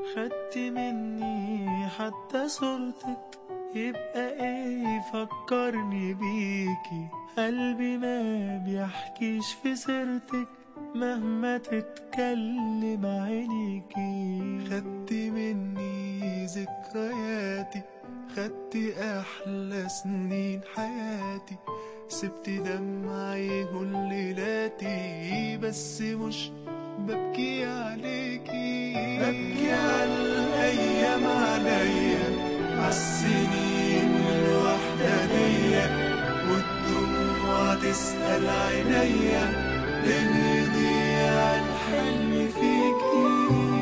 خدت مني حتى صورتك يبقى ايه يفكرني بيكي قلبي ما بيحكيش في سيرتك مهما تتكلم عينيكي خدت مني ذكرياتي خدت احلى سنين حياتي سبت دمعي كل ليلاتي بس مش ببكي عليكي ببكي على الايام عليا عالسنين والوحدة ديا والدموع تسأل عينيا ليه يضيع الحلم فيكي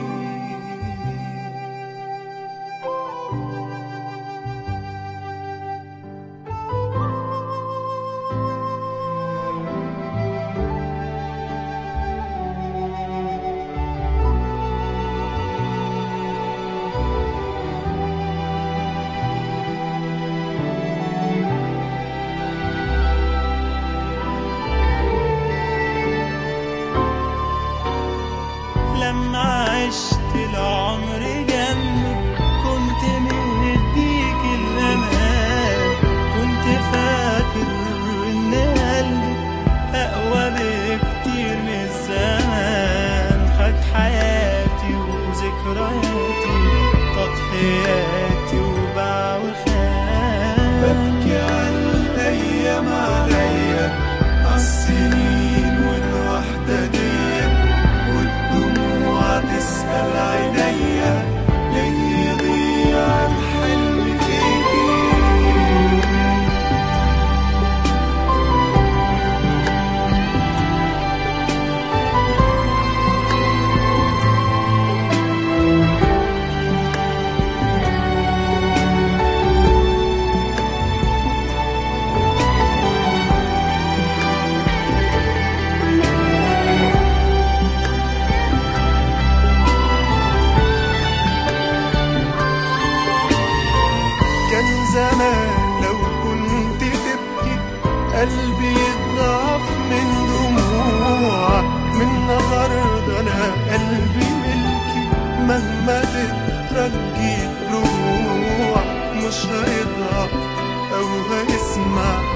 لما عشت العمر جنبك كنت مديك الأمان كنت فاكر إن قلبك أقوى بكتير من الزمان خد حياتي وذكرياتي تضحياتي وباع وخان ببكي على الأيام عليا عالسنين والوحدة دي والدموع تسأل عينيا ليه يضيع الحلم فيكي كان زمان لو كنت تبكي قلبي يضعف من دموع من النهارده انا قلبي ملكي مهما تترجي رجوع مش هيضعف او هيسمع